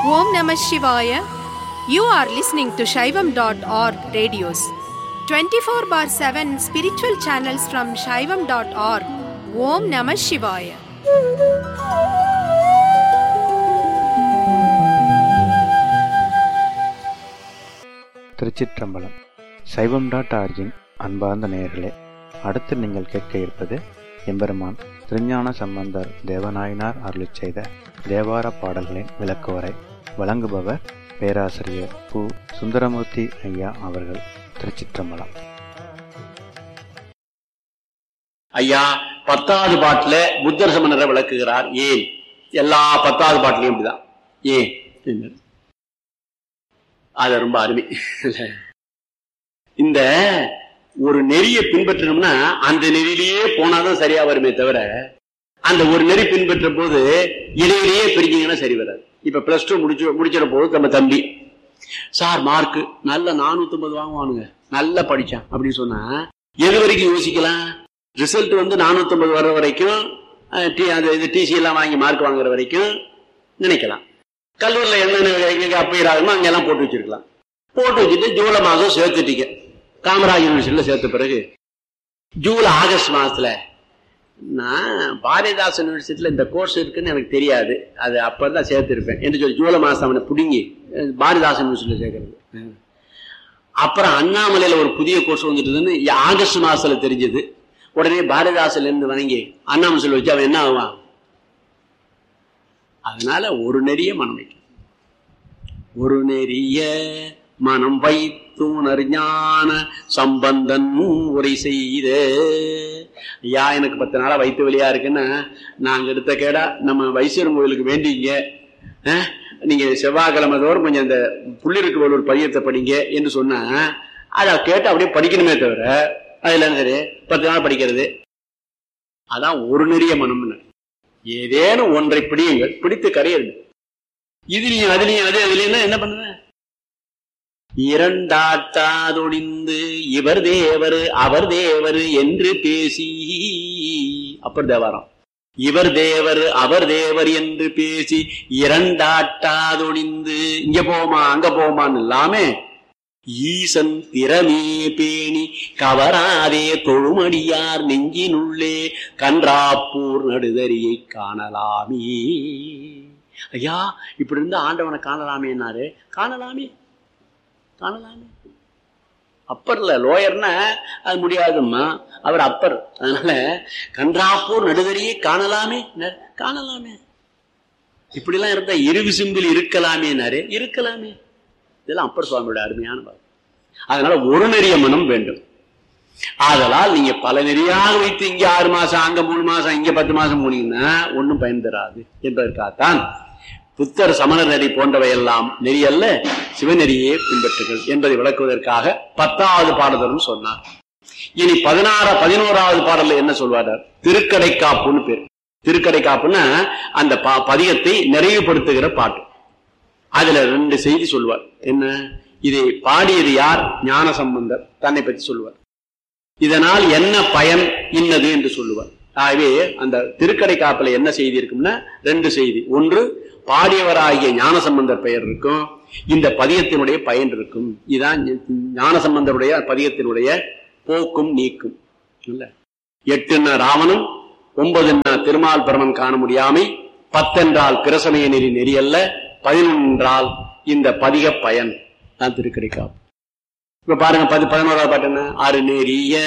Om Namah Shivaya. You are listening to Shaivam.org radios. 24 bar 7 spiritual channels from Shaivam.org. Om Namah Shivaya. திருச்சிற்றம்பலம் சைவம் dot origin அன்பார்ந்த நேயர்களே அடுத்து நீங்கள் கேட்க இருப்பது எம்பெருமான் திருஞான சம்பந்தர் தேவநாயனார் அருளிச் செய்த தேவார பாடல்களின் விளக்குவரை வழங்குபவர் பேராசிரியர் பு சுந்தரமூர்த்தி ஐயா அவர்கள் திருச்சிற்றம்பலம் ஐயா பத்தாவது பாட்டுல புத்தர் சமணரை விளக்குகிறார் ஏன் எல்லா பத்தாவது பாட்டுலயும் இப்படிதான் ஏன் என்றார். அது ரொம்ப அருமை இந்த ஒரு நெறியை பின்பற்றணும்னா அந்த நெறியிலேயே போனாதான் சரியா வருமே தவிர அந்த ஒரு நெறி பின்பற்ற போது இடையிலேயே பிரிஞ்சீங்கன்னா சரி வராது இப்ப பிளஸ் டூ முடிச்சு முடிச்சிட போது நம்ம தம்பி சார் மார்க் நல்ல நானூத்தி ஐம்பது வாங்குவானுங்க நல்லா படிச்சான் அப்படின்னு சொன்னா எது வரைக்கும் யோசிக்கலாம் ரிசல்ட் வந்து 450 வர்ற வரைக்கும் அஹ், டி- அந்த இது டிசி எல்லாம் வாங்கி மார்க் வாங்குற வரைக்கும் நினைக்கலாம் கல்லூரியில் என்னென்ன எங்க அப்பீர் ஆகுமோ அங்கெல்லாம் போட்டு வச்சிருக்கலாம் போட்டு வச்சுட்டு ஜூலை மாதம் சேர்த்துட்டீங்க காமராஜ் யூனிவர்சிட்டியில் சேர்த்த பிறகு ஜூலை ஆகஸ்ட் மாசத்துல நான் பாரதிதாசன் யூனிவர்சிட்டியில் இந்த கோர்ஸ் இருக்குன்னு எனக்கு தெரியாது அது அப்போ தான் சேர்த்துருப்பேன் என்று சொல்லி ஜூலை மாதம் அவனை பிடுங்கி அஹ், பாரதிதாசன் யூனிவர்சிட்டியில் சேர்க்கறது அப்புறம் அண்ணாமலையில ஒரு புதிய கோர்ஸ் வந்துட்டுதுன்னு ஆகஸ்ட் மாசத்துல தெரிஞ்சது உடனே பாரதிதாசன்ல இருந்து வணங்கி அண்ணாமலை வச்சு அவன் என்ன ஆவான் அதனால ஒரு நெறிய மனம் வைக்கும் ஒரு நெறிய மனம் வைத்துணர் ஞான சம்பந்தன் உரை செய்த ஐயா எனக்கு பத்து நாளா வயிற்று வலியா இருக்குன்னா நாங்க எடுத்த கேடா நம்ம வைசியர் கோயிலுக்கு வேண்டிங்க அஹ், நீங்க செவ்வாய்க்கிழமை தோறும் கொஞ்சம் இந்த புள்ளிருக்கு ஒரு பதியத்தை படிங்க என்று சொன்னா அதை கேட்டு அப்படியே படிக்கணுமே தவிர அதுல என்ன சரி பத்து நாள் படிக்கிறது அதான் ஒரு நெறிய மனம்னு ஏதேனும் ஒன்றை பிடியுங்கள் பிடித்து கரையுங்கள் இதுலயும் அதுலயும் அது அதுலயும் என்ன பண்ணுவ இரண்டாட்டாதொடிந்து இவர் தேவர் அவர் தேவர் என்று பேசி அப்பர் தேவாரம் இவர் தேவர் அவர் தேவர் என்று பேசி இரண்டாட்டாதொடிந்து இங்க போமா அங்க போமான்னு இல்லாம ஈசன் திறமே பேணி கவராதே தொழுமடியார் நெஞ்சினுள்ளே கன்றாப்பூர் நடுதறியை காணலாமே ஐயா இப்படி இருந்து ஆண்டவனை காணலாமேனாரு காணலாமே காணலாமே அப்பர்ல லோயர்னா அது முடியாதும்மா அவர் அப்பர் அதனால கன்றாப்பூர் நடுதறியை காணலாமே காணலாமே இப்படிலாம் இருந்தா இருவிசும்பில் இருக்கலாமேனாரு இருக்கலாமே இதெல்லாம் அப்பர் சுவாமியோட அருமையான வாக்கு. அதனால ஒரு நெறிய மனம் வேண்டும் ஆதலால் நீங்க பல நெறியாக வைத்து இங்க ஆறு மாசம் அங்க மூணு மாசம் இங்க பத்து மாசம் போனீங்கன்னா ஒண்ணும் பயன் தராது என்பதற்காகத்தான் புத்தர் சமணர் நெறி போன்றவை எல்லாம் நெறி அல்ல சிவநெறியே பின்பற்றுகள் என்பதை விளக்குவதற்காக பத்தாவது பாடலும் சொன்னார் இனி பதினாறு பதினோராவது பாடல்ல என்ன சொல்வார் திருக்கடை காப்புன்னு பேர் திருக்கடை காப்புன்னா அந்த ப- பதிகத்தை நிறைவுபடுத்துகிற பாட்டு அதுல ரெண்டு செய்தி சொல்லுவார் என்ன இதை பாடியது யார் ஞான சம்பந்தர் தன்னை பற்றி சொல்லுவார் இதனால் என்ன பயன் இன்னது என்று சொல்லுவார் ஆகவே அந்த திருக்கடை காப்பில் என்ன செய்தி இருக்கும்னா ரெண்டு செய்தி ஒன்று பாடியவராகிய ஞான சம்பந்தர் பெயர் இருக்கும் இந்த பதியத்தினுடைய பயன் இருக்கும் இதான் ஞான சம்பந்தருடைய பதியத்தினுடைய போக்கும் நீக்கும் இல்ல எட்டுன்னா ராவணன் ஒன்பதுன்னா திருமால் பிரமன் காண முடியாமை பத்தென்றால் பிரசமய நெறி நெறி அல்ல பதினொன்றால் இந்த பதிக பயன் தான் திருக்கடை காப்பு இப்ப பாருங்க பதி பதினோராவது பாட்டு என்ன அருநெறிய